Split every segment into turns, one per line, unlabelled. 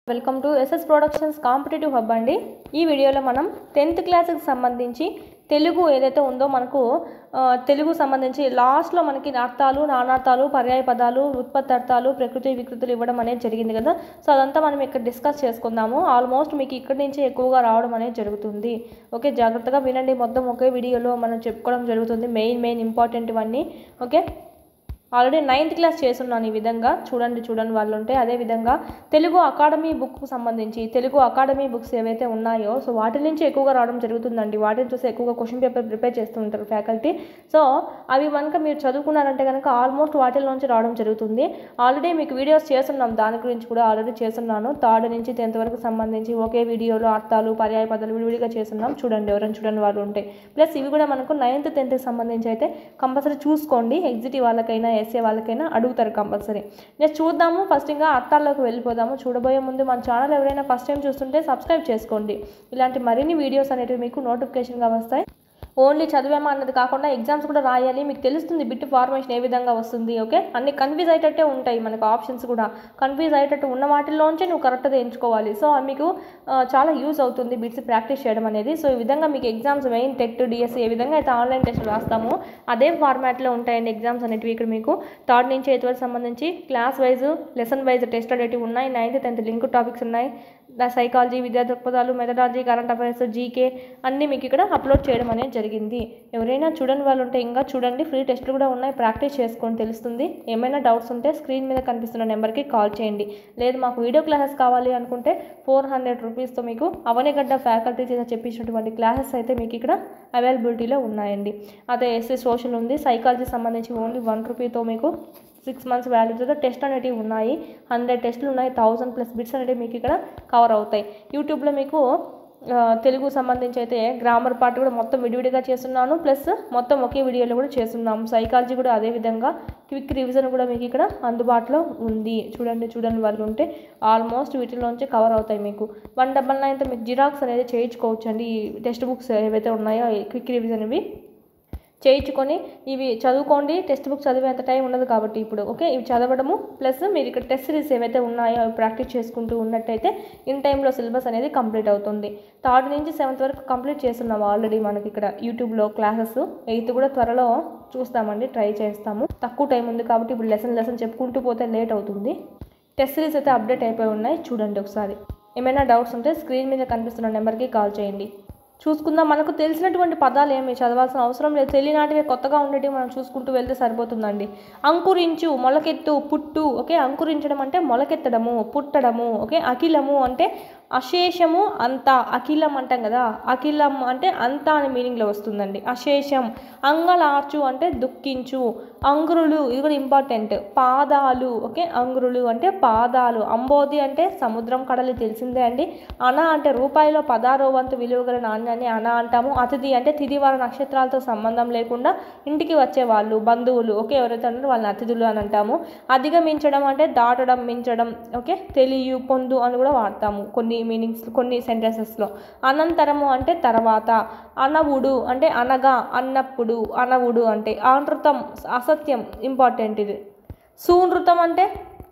welcome to SS productions competitive hub అండి ఈ వీడియోలో మనం టెన్త్ క్లాస్కి సంబంధించి తెలుగు ఏదైతే ఉందో మనకు ఆ, తెలుగు సంబంధించి లాస్ట్లో మనకి అర్థాలు నానార్థాలు పర్యాయ పదాలు ఉత్పత్తి అర్థాలు ప్రకృతి వికృతులు ఇవ్వడం అనేది జరిగింది కదా సో అదంతా మనం ఇక్కడ డిస్కస్ చేసుకుందాము ఆల్మోస్ట్ మీకు ఇక్కడి నుంచి ఎక్కువగా రావడం అనేది జరుగుతుంది ఓకే జాగ్రత్తగా వినండి మొత్తం ఒకే వీడియోలో మనం చెప్పుకోవడం జరుగుతుంది మెయిన్ మెయిన్ ఇంపార్టెంట్ ఇవన్నీ ఓకే ఆల్రెడీ నైన్త్ క్లాస్ చేస్తున్నాను ఈ విధంగా చూడండి చూడండి వాళ్ళు ఉంటే అదేవిధంగా తెలుగు అకాడమీ బుక్కు సంబంధించి తెలుగు అకాడమీ బుక్స్ ఏవైతే ఉన్నాయో సో వాటి నుంచి ఎక్కువగా రావడం జరుగుతుందండి వాటిని చూసి ఎక్కువగా క్వశ్చన్ పేపర్ ప్రిపేర్ చేస్తూ ఉంటారు ఫ్యాకల్టీ సో అవి కనుక మీరు చదువుకున్నారంటే కనుక ఆల్మోస్ట్ వాటిలోంచి రావడం జరుగుతుంది ఆల్రెడీ మీకు వీడియోస్ చేస్తున్నాం దాని గురించి కూడా ఆల్రెడీ చేస్తున్నాను థర్డ్ నుంచి టెన్త్ వరకు సంబంధించి ఒకే వీడియోలో అర్థాలు పర్యాయ పదాలు విడివిడిగా చేస్తున్నాం చూడండి ఎవరైనా చూడండి వాళ్ళు ఉంటే ప్లస్ ఇవి కూడా మనకు నైన్త్ టెన్త్కి సంబంధించి అయితే కంపల్సరీ చూసుకోండి ఎగ్జిట్ వాళ్ళకైనా ఎస్ఏ వాళ్ళకైనా అడుగుతారు కంపల్సరీ నెక్స్ట్ చూద్దాము ఫస్ట్ ఇంకా అర్థాల్లోకి వెళ్ళిపోదాము చూడబోయే ముందు మన ఛానల్ ఎవరైనా ఫస్ట్ టైం చూస్తుంటే సబ్స్క్రైబ్ చేసుకోండి ఇలాంటి మరిన్ని వీడియోస్ అనేవి మీకు నోటిఫికేషన్గా వస్తాయి ఓన్లీ చదివామా అన్నది కాకుండా ఎగ్జామ్స్ కూడా రాయాలి మీకు తెలుస్తుంది బిట్ ఫార్మేషన్ ఏ విధంగా వస్తుంది ఓకే అన్ని కన్ఫ్యూజ్ అయ్యేటట్టే ఉంటాయి మనకు ఆప్షన్స్ కూడా కన్ఫ్యూజ్ అయ్యేటట్టు ఉన్న వాటిలోంచి నువ్వు కరెక్ట్గా ఎంచుకోవాలి సో అది మీకు ఆ, చాలా యూజ్ అవుతుంది బిట్స్ ప్రాక్టీస్ చేయడం అనేది సో ఈ విధంగా మీకు ఎగ్జామ్స్ మెయిన్ టెట్ డిఎస్సి ఏ విధంగా అయితే ఆన్లైన్ టెస్ట్ రాస్తామో అదే ఫార్మాట్లో ఉంటాయండి ఎగ్జామ్స్ అనేటివి ఇక్కడ మీకు థర్డ్ నుంచి ఎయిత్ వరకు సంబంధించి class wise lesson wise test అనేటివి ఉన్నాయి నైన్త్ టెన్త్ లింక్ టాపిక్స్ ఉన్నాయి ద సైకాలజీ విద్యా దృక్పథాలు మెథడాలజీ కరెంట్ అఫైర్స్ జీకే అన్నీ మీకు ఇక్కడ అప్లోడ్ చేయడం అనేది జరిగింది ఎవరైనా చూడని వాళ్ళు ఉంటే ఇంకా చూడండి ఫ్రీ టెస్ట్లు కూడా ఉన్నాయి ప్రాక్టీస్ చేసుకొని తెలుస్తుంది ఏమైనా డౌట్స్ ఉంటే స్క్రీన్ మీద కనిపిస్తున్న నెంబర్కి కాల్ చేయండి లేదు మాకు వీడియో క్లాసెస్ కావాలి అనుకుంటే ఫోర్ హండ్రెడ్ రూపీస్తో మీకు అవనిగడ్డ ఫ్యాకల్టీ చేత చెప్పించినటువంటి క్లాసెస్ అయితే మీకు ఇక్కడ అవైలబిలిటీలో ఉన్నాయండి అదే ఎస్సీ సోషల్ ఉంది సైకాలజీ సంబంధించి ఓన్లీ వన్ రూపీతో మీకు సిక్స్ మంత్స్ వ్యాలిడిటీతో టెస్ట్ అనేటివి ఉన్నాయి హండ్రెడ్ టెస్టులు ఉన్నాయి థౌజండ్ ప్లస్ బిట్స్ అనేవి మీకు ఇక్కడ కవర్ అవుతాయి యూట్యూబ్లో మీకు ఆ, తెలుగు సంబంధించి అయితే గ్రామర్ పార్ట్ కూడా మొత్తం విడివిడిగా చేస్తున్నాను ప్లస్ మొత్తం ఒకే వీడియోలో కూడా చేస్తున్నాము సైకాలజీ కూడా అదే విధంగా క్విక్ రివిజన్ కూడా మీకు ఇక్కడ అందుబాటులో ఉంది చూడండి చూడండి వాళ్ళు ఉంటే ఆల్మోస్ట్ వీటిలోంచి కవర్ అవుతాయి మీకు వన్ డబల్ నైన్తో మీకు జిరాక్స్ అనేది చేయించుకోవచ్చు అండి ఈ టెక్స్ట్ బుక్స్ ఏవైతే ఉన్నాయో క్విక్ రివిజన్ ఇవి చేయించుకొని ఇవి చదువుకోండి టెక్స్ట్ బుక్ చదివేంత టైం ఉండదు కాబట్టి ఇప్పుడు ఓకే ఇవి చదవడము ప్లస్ మీరు ఇక్కడ టెస్ట్ సిరీస్ ఏవైతే ఉన్నాయో అవి ప్రాక్టీస్ చేసుకుంటూ ఉన్నట్టయితే ఇన్ టైంలో సిలబస్ అనేది కంప్లీట్ అవుతుంది థర్డ్ నుంచి సెవెంత్ వరకు కంప్లీట్ చేస్తున్నాం ఆల్రెడీ మనకి ఇక్కడ యూట్యూబ్లో క్లాసెస్ ఎయిత్ కూడా త్వరలో చూస్తామండి ట్రై చేస్తాము తక్కువ టైం ఉంది కాబట్టి ఇప్పుడు లెసన్ లెసన్ చెప్పుకుంటూ పోతే లేట్ అవుతుంది టెస్ట్ సిరీస్ అయితే అప్డేట్ అయిపోయి ఉన్నాయి చూడండి ఒకసారి ఏమైనా డౌట్స్ ఉంటే స్క్రీన్ మీద కనిపిస్తున్న నెంబర్కి కాల్ చేయండి చూసుకుందాం మనకు తెలిసినటువంటి పదాలు ఏమి చదవాల్సిన అవసరం లేదు తెలియనాటివి కొత్తగా ఉండేటివి మనం చూసుకుంటూ వెళ్తే సరిపోతుందండి అంకురించు మొలకెత్తు పుట్టు ఓకే అంకురించడం అంటే మొలకెత్తడము పుట్టడము ఓకే అఖిలము అంటే అశేషము అంత అఖిలం అంటాం కదా అఖిలం అంటే అంత అనే మీనింగ్లో వస్తుందండి అశేషం అంగలార్చు అంటే దుఃఖించు అంగురులు ఇది కూడా ఇంపార్టెంట్ పాదాలు ఓకే అంగురులు అంటే పాదాలు అంబోది అంటే సముద్రం కడలి తెలిసిందే అండి అన అంటే రూపాయిలో పదారో వంతు విలువ గల నాణ్యాన్ని అన అంటాము అతిథి అంటే తిథి వార నక్షత్రాలతో సంబంధం లేకుండా ఇంటికి వచ్చే వాళ్ళు బంధువులు ఓకే ఎవరైతే ఉన్నారో వాళ్ళని అతిథులు అని అంటాము అధిగమించడం అంటే దాటడం మించడం ఓకే తెలియు పొందు అని కూడా వాడతాము కొన్ని మీనింగ్స్ కొన్ని సెంటెన్సెస్లో అనంతరము అంటే తర్వాత అనవుడు అంటే అనగా అన్నప్పుడు అనవుడు అంటే ఆనృతం అసత్యం ఇంపార్టెంట్ ఇది సూనృతం అంటే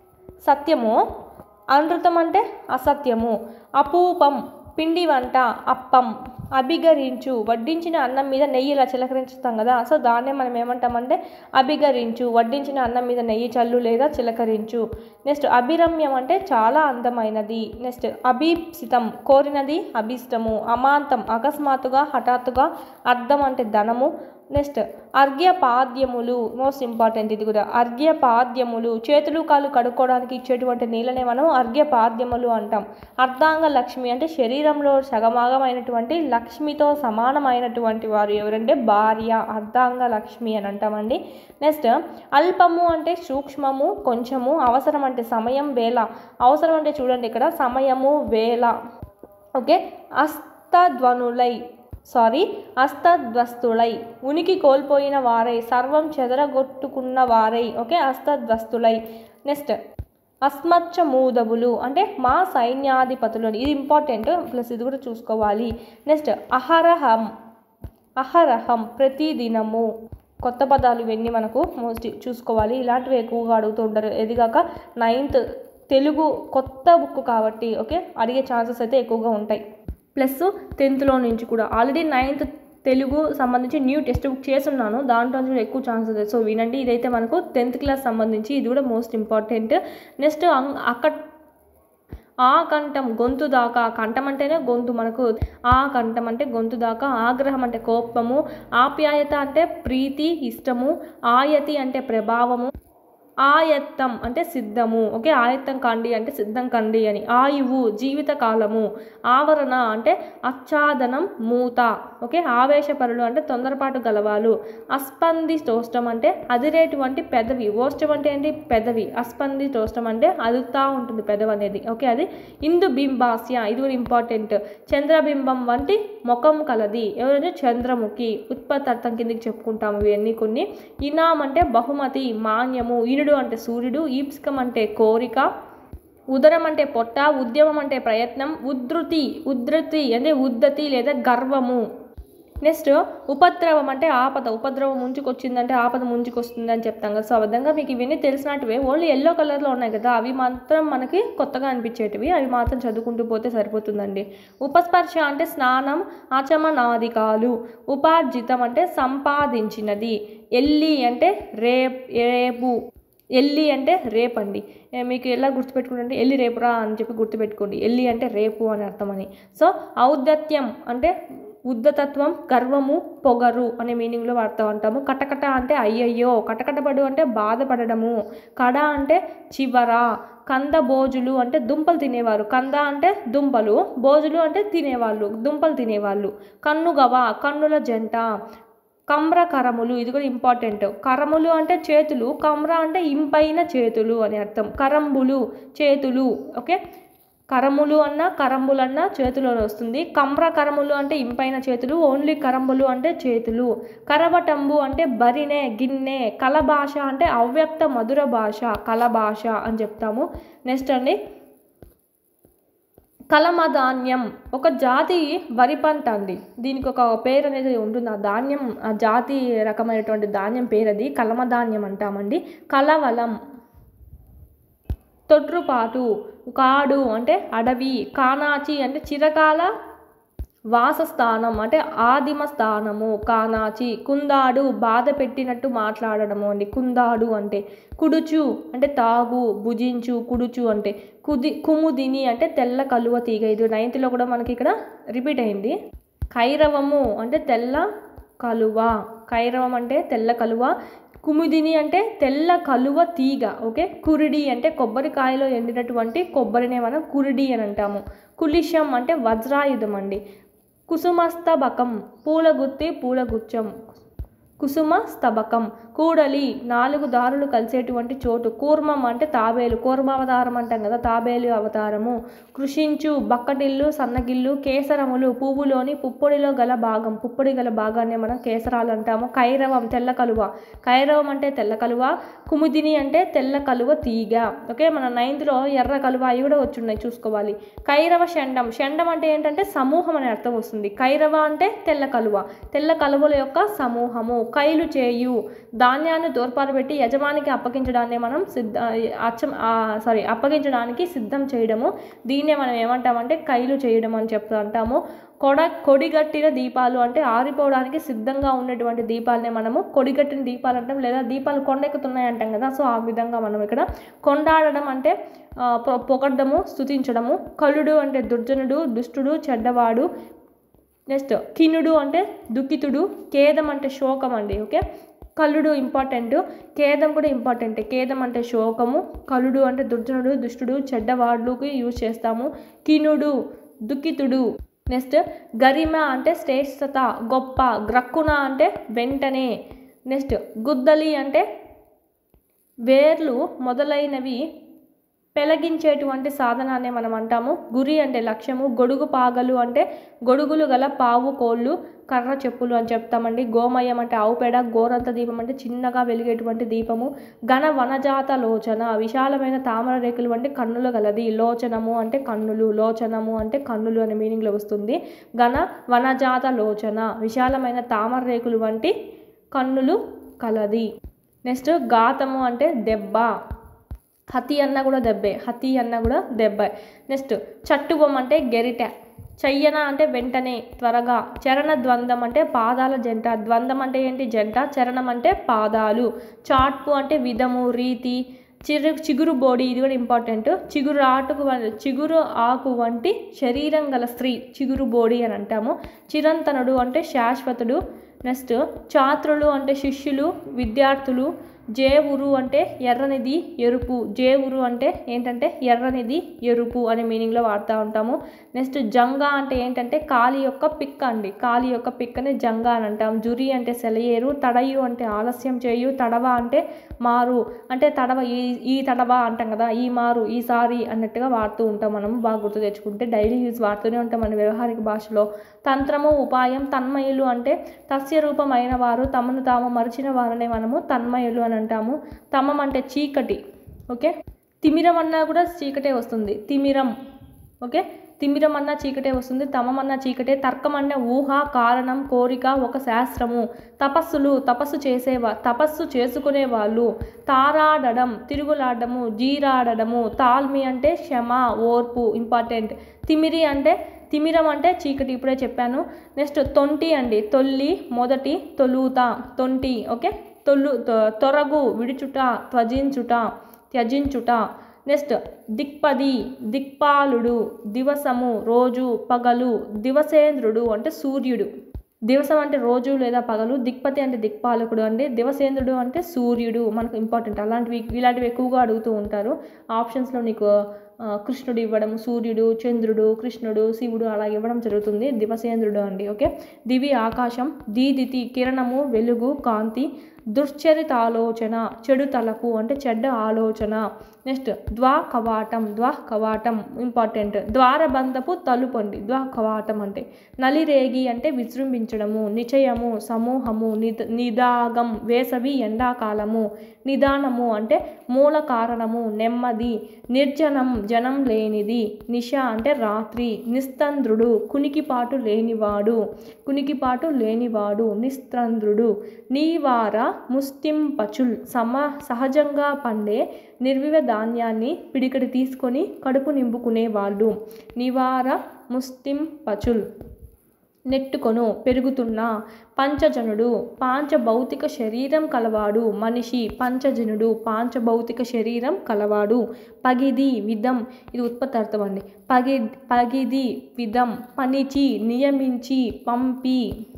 సత్యము అనృతం అంటే అసత్యము అపూపం పిండి వంట అప్పం అభిగరించు వడ్డించిన అన్నం మీద నెయ్యి ఇలా చిలకరించుతాం కదా సో దాన్నే మనం ఏమంటామంటే అభిగరించు వడ్డించిన అన్నం మీద నెయ్యి చల్లు లేదా చిలకరించు నెక్స్ట్ అభిరమ్యం అంటే చాలా అందమైనది నెక్స్ట్ అభీప్సితం కోరినది అభీష్టము అమాంతం అకస్మాత్తుగా హఠాత్తుగా అర్థం అంటే ధనము నెక్స్ట్ అర్ఘ్యపాద్యములు మోస్ట్ ఇంపార్టెంట్ ఇది కూడా అర్ఘ్యపాద్యములు చేతులు కాళ్ళు కడుక్కోవడానికి ఇచ్చేటువంటి నీళ్ళనే మనం అర్ఘ్యపాద్యములు అంటాం అర్ధాంగ లక్ష్మి అంటే శరీరంలో సగమాగమైనటువంటి లక్ష్మితో సమానమైనటువంటి వారు ఎవరంటే భార్య అర్ధాంగ లక్ష్మి అని అంటామండి నెక్స్ట్ అల్పము అంటే సూక్ష్మము కొంచెము అవసరం అంటే సమయం వేళ అవసరం అంటే చూడండి ఇక్కడ సమయము వేళ ఓకే అస్తధ్వనులై సారీ అస్తధ్వస్తులై ఉనికి కోల్పోయిన వారై సర్వం చెదరగొట్టుకున్న వారై ఓకే అస్తధ్వస్తులై నెక్స్ట్ అస్మచ్చ మూదబులు అంటే మా సైన్యాధిపతులు ఇది ఇంపార్టెంట్ ప్లస్ ఇది కూడా చూసుకోవాలి నెక్స్ట్ అహరహం అహరహం ప్రతిదినము కొత్త పదాలు ఇవన్నీ మనకు మోస్ట్ చూసుకోవాలి ఇలాంటివి ఎక్కువగా అడుగుతూ ఉంటారు ఎదిగాక నైన్త్ తెలుగు కొత్త బుక్ కాబట్టి ఓకే అడిగే ఛాన్సెస్ అయితే ఎక్కువగా ఉంటాయి ప్లస్ టెన్త్లో నుంచి కూడా ఆల్రెడీ నైన్త్ తెలుగు సంబంధించి న్యూ టెక్స్ట్ బుక్ చేస్తున్నాను దాంట్లో నుంచి కూడా ఎక్కువ ఛాన్సెస్ సో వినండి ఇదైతే మనకు టెన్త్ క్లాస్ సంబంధించి ఇది కూడా మోస్ట్ ఇంపార్టెంట్ నెక్స్ట్ అక్క ఆ కంఠం గొంతు దాకా కంఠం అంటేనే గొంతు మనకు ఆ కంఠం అంటే గొంతు దాకా ఆగ్రహం అంటే కోపము ఆప్యాయత అంటే ప్రీతి ఇష్టము ఆయతి అంటే ప్రభావము ఆయత్తం అంటే సిద్ధము ఓకే ఆయత్తం కండి అంటే సిద్ధం కండి అని ఆయువు జీవిత కాలము ఆవరణ అంటే ఆచ్ఛాదనం మూత ఓకే ఆవేశపరులు అంటే తొందరపాటు గలవాలు అస్పంది టోస్టం అంటే అదిరేటువంటి పెదవి ఓష్టం అంటే ఏంటి పెదవి అస్పంది టోస్టం అంటే అదుతా ఉంటుంది పెదవి అనేది ఓకే అది ఇందు బింబాస్య ఇది కూడా ఇంపార్టెంట్ చంద్రబింబం వంటి ముఖం కలది ఎవరంటే చంద్రముఖి ఉత్పత్తి అర్థం కిందకి చెప్పుకుంటాము ఇవన్నీ కొన్ని ఇనాం అంటే బహుమతి మాన్యము ఈనుడు అంటే సూర్యుడు ఈప్స్కం అంటే కోరిక ఉదరం అంటే పొట్ట ఉద్యమం అంటే ప్రయత్నం ఉద్ధృతి ఉద్ధృతి అంటే ఉద్ధతి లేదా గర్వము నెక్స్ట్ ఉపద్రవం అంటే ఆపద ఉపద్రవం ముంచుకొచ్చిందంటే ఆపద ముంచుకొస్తుంది అని చెప్తాం కదా సో ఆ విధంగా మీకు ఇవన్నీ తెలిసినట్టువే ఓన్లీ ఎల్లో కలర్లో ఉన్నాయి కదా అవి మాత్రం మనకి కొత్తగా అనిపించేటివి అవి మాత్రం చదువుకుంటూ పోతే సరిపోతుందండి ఉపస్పర్శ అంటే స్నానం ఆచమనాదికాలు ఉపార్జితం అంటే సంపాదించినది ఎల్లి అంటే రేప్ రేపు ఎల్లి అంటే రేపు అండి ఏ, మీకు ఎలా గుర్తుపెట్టుకుంటే ఎల్లి రేపురా అని చెప్పి గుర్తుపెట్టుకోండి ఎల్లి అంటే రేపు అని అర్థం అని సో ఔద్ధత్యం అంటే ఉద్ధతత్వం గర్వము పొగరు అనే మీనింగ్లో వాడుతూ ఉంటాము కటకట అంటే అయ్యయ్యో కటకటపడు అంటే బాధపడడము కడ అంటే చివర కంద బోజులు అంటే దుంపలు తినేవారు కంద అంటే దుంపలు బోజులు అంటే తినేవాళ్ళు దుంపలు తినేవాళ్ళు కన్నుగవ కన్నుల జంట కమ్ర కరములు ఇది కూడా ఇంపార్టెంట్ కరములు అంటే చేతులు కమ్ర అంటే ఇంపైన చేతులు అని అర్థం కరంబులు చేతులు ఓకే కరములు అన్న కరంబులు అన్న చేతులు అని వస్తుంది కమ్ర కరములు అంటే ఇంపైన చేతులు ఓన్లీ కరంబులు అంటే చేతులు కరవటంబు అంటే బరినె గిన్నె కలభాష అంటే అవ్యక్త మధుర భాష కలభాష అని చెప్తాము నెక్స్ట్ అండి కలమధాన్యం ఒక జాతి వరి పంట అండి దీనికి ఒక పేరు అనేది ఉంటుంది ఆ ధాన్యం ఆ జాతి రకమైనటువంటి ధాన్యం పేరు అది కలమధాన్యం అంటామండి కలవలం తొట్రుపాటు కాడు అంటే అడవి కానాచి అంటే చిరకాల వాసస్థానం అంటే ఆదిమ స్థానము కానాచి కుందాడు బాధ పెట్టినట్టు మాట్లాడడము అండి కుందాడు అంటే కుడుచు అంటే తాగు భుజించు కుడుచు అంటే కుది కుముదిని అంటే తెల్ల కలువ తీగ ఇది నైన్త్లో కూడా మనకి ఇక్కడ రిపీట్ అయింది కైరవము అంటే తెల్ల కలువ కైరవం అంటే తెల్ల కలువ కుముదిని అంటే తెల్ల కలువ తీగ ఓకే కురిడి అంటే కొబ్బరికాయలో ఎండినటువంటి కొబ్బరినే మనం కురిడి అని అంటాము కులిశం అంటే వజ్రాయుధం అండి కుసుమస్తబకం పూలగుత్తి పూలగుచ్చం కుసుమ స్తబకం కూడలి నాలుగు దారులు కలిసేటువంటి చోటు కూర్మం అంటే తాబేలు కూర్మావతారం అంటాం కదా తాబేలు అవతారము కృషించు బక్కటిల్లు సన్నగిల్లు కేసరములు పువ్వులోని పుప్పొడిలో గల భాగం పుప్పొడి గల భాగాన్ని మనం కేసరాలు అంటాము కైరవం తెల్ల కలువ కైరవం అంటే తెల్ల కలువ కుముదిని అంటే తెల్ల కలువ తీగ ఓకే మన నైన్త్లో ఎర్ర కలువ అవి కూడా వచ్చున్నాయి చూసుకోవాలి కైరవ షండం షండం అంటే ఏంటంటే సమూహం అనే అర్థం వస్తుంది కైరవ అంటే తెల్ల కలువ తెల్ల కలువల యొక్క సమూహము కైలు చేయు ధాన్యాన్ని దూర్పారబెట్టి యజమానికి అప్పగించడాన్ని మనం సిద్ధ అచ్చం సారీ అప్పగించడానికి సిద్ధం చేయడము దీన్నే మనం ఏమంటామంటే కైలు చేయడం అని చెప్తూ అంటాము కొడ కొడిగట్టిన దీపాలు అంటే ఆరిపోవడానికి సిద్ధంగా ఉన్నటువంటి దీపాలనే మనము కొడిగట్టిన దీపాలు అంటాం లేదా దీపాలు కొండెక్కుతున్నాయి అంటాం కదా సో ఆ విధంగా మనం ఇక్కడ కొండాడడం అంటే ఆ, పొ- పొగడ్డము స్తుతించడము కలుడు అంటే దుర్జనుడు దుష్టుడు చెడ్డవాడు నెక్స్ట్ కినుడు అంటే దుఃఖితుడు ఖేదం అంటే శోకం అండి ఓకే కలుడు ఇంపార్టెంట్ ఖేదం కూడా ఇంపార్టెంట్ ఖేదం అంటే శోకము కలుడు అంటే దుర్జనుడు దుష్టుడు చెడ్డవాళ్ళకి యూజ్ చేస్తాము కినుడు దుఃఖితుడు నెక్స్ట్ గరిమ అంటే శ్రేష్టత గొప్ప గ్రక్కున అంటే వెంటనే నెక్స్ట్ గుద్దలి అంటే వేర్లు మొదలైనవి పెలగించేటువంటి సాధనాన్ని మనం అంటాము గురి అంటే లక్ష్యము గొడుగు పాగలు అంటే గొడుగులు గల పావు కోళ్ళు కర్ర చెప్పులు అని చెప్తామండి గోమయం అంటే ఆవు పేడ గోరంత దీపం అంటే చిన్నగా వెలిగేటువంటి దీపము ఘన వనజాత లోచన విశాలమైన తామర రేకులు అంటే కన్నులు గలది లోచనము అంటే కన్నులు లోచనము అంటే కన్నులు అనే మీనింగ్లో వస్తుంది ఘన వనజాత లోచన విశాలమైన తామర రేకులు వంటి కన్నులు కలది నెక్స్ట్ ఘాతము అంటే దెబ్బ హతి అన్న కూడా దెబ్బే హతి అన్న కూడా దెబ్బే నెక్స్ట్ చట్టుబొమ్మ అంటే గెరిట చెయ్యన అంటే వెంటనే త్వరగా చరణ ద్వంద్వం అంటే పాదాల జంట ద్వంద్వం అంటే ఏంటి జంట చరణం అంటే పాదాలు చాట్పు అంటే విధము రీతి చిరు చిగురు బోడి ఇది కూడా ఇంపార్టెంట్ చిగురు ఆటుకు వ- చిగురు ఆకు వంటి శరీరం గల స్త్రీ చిగురు బోడి అని అంటాము చిరంతనుడు అంటే శాశ్వతుడు నెక్స్ట్ ఛాత్రులు అంటే శిష్యులు విద్యార్థులు జేవురు అంటే ఎర్రనిది ఎరుపు జేవురు అంటే ఏంటంటే ఎర్రనిది ఎరుపు అనే మీనింగ్లో వాడుతూ ఉంటాము నెక్స్ట్ జంగా అంటే ఏంటంటే కాలి యొక్క పిక్క అండి కాలి యొక్క పిక్కని జంగా అని అంటాం జురి అంటే సెలయేరు తడయు అంటే ఆలస్యం చేయు తడవ అంటే మారు అంటే తడవ ఈ ఈ తడవ అంటాం కదా ఈ మారు ఈసారి అన్నట్టుగా వాడుతూ ఉంటాం మనము బాగా గుర్తు తెచ్చుకుంటే డైలీ యూజ్ వాడుతూనే ఉంటాం మన వ్యవహారిక భాషలో తంత్రము ఉపాయం తన్మయులు అంటే తస్య రూపమైన వారు తమను తాము మరిచిన వారనే మనము తన్మయులు అని అంటాము తమం అంటే చీకటి ఓకే తిమిరం అన్నా కూడా చీకటే వస్తుంది తిమిరం ఓకే తిమిరం అన్న చీకటే వస్తుంది తమం అన్న చీకటే తర్కం అన్న ఊహ కారణం కోరిక ఒక శాస్త్రము తపస్సులు తపస్సు చేసేవా తపస్సు చేసుకునే వాళ్ళు తారాడడం తిరుగులాడము జీరాడడము తాల్మి అంటే క్షమ ఓర్పు ఇంపార్టెంట్ తిమిరి అంటే తిమిరం అంటే చీకటి ఇప్పుడే చెప్పాను నెక్స్ట్ తొంటి అండి తొల్లి మొదటి తొలుత తొంటి ఓకే తొలు తొ- తొరగు విడుచుట త్వజించుట త్యజించుట నెక్స్ట్ దిక్పది దిక్పాలుడు దివసము రోజు పగలు దివసేంద్రుడు అంటే సూర్యుడు దివసం అంటే రోజు లేదా పగలు దిక్పతి అంటే దిక్పాలకుడు అండి దివసేంద్రుడు అంటే సూర్యుడు మనకు ఇంపార్టెంట్ అలాంటివి ఇలాంటివి ఎక్కువగా అడుగుతూ ఉంటారు ఆప్షన్స్లో నీకు ఆ, కృష్ణుడు ఇవ్వడం సూర్యుడు చంద్రుడు కృష్ణుడు శివుడు అలా ఇవ్వడం జరుగుతుంది దివసేంద్రుడు అండి ఓకే దివి ఆకాశం దీదితి కిరణము వెలుగు కాంతి దుశ్చరిత ఆలోచన చెడు తలపు అంటే చెడ్డ ఆలోచన నెక్స్ట్ ద్వా కవాటం ద్వా కవాటం ఇంపార్టెంట్ ద్వారబంధపు తలుపు అండి ద్వా కవాటం అంటే నలిరేగి అంటే విజృంభించడము నిచయము సమూహము నిద నిదాగం వేసవి ఎండాకాలము నిదానము అంటే మూల కారణము నెమ్మది నిర్జనం జనం లేనిది నిష అంటే రాత్రి నిస్తంద్రుడు కునికిపాటు లేనివాడు కునికిపాటు లేనివాడు నిస్తంద్రుడు నీవార ముస్తింపచుల్ సమ సహజంగా పండే నిర్వివ ధాన్యాన్ని పిడికడి తీసుకొని కడుపు నింపుకునేవాళ్ళు నివార ముస్తింపచుల్ నెట్టుకొను పెరుగుతున్న పంచజనుడు పాంచభౌతిక శరీరం కలవాడు మనిషి పంచజనుడు పాంచభౌతిక శరీరం కలవాడు పగిది విధం ఇది ఉత్పత్తి అర్థం అండి పగి పగిది విధం పనిచి నియమించి పంపి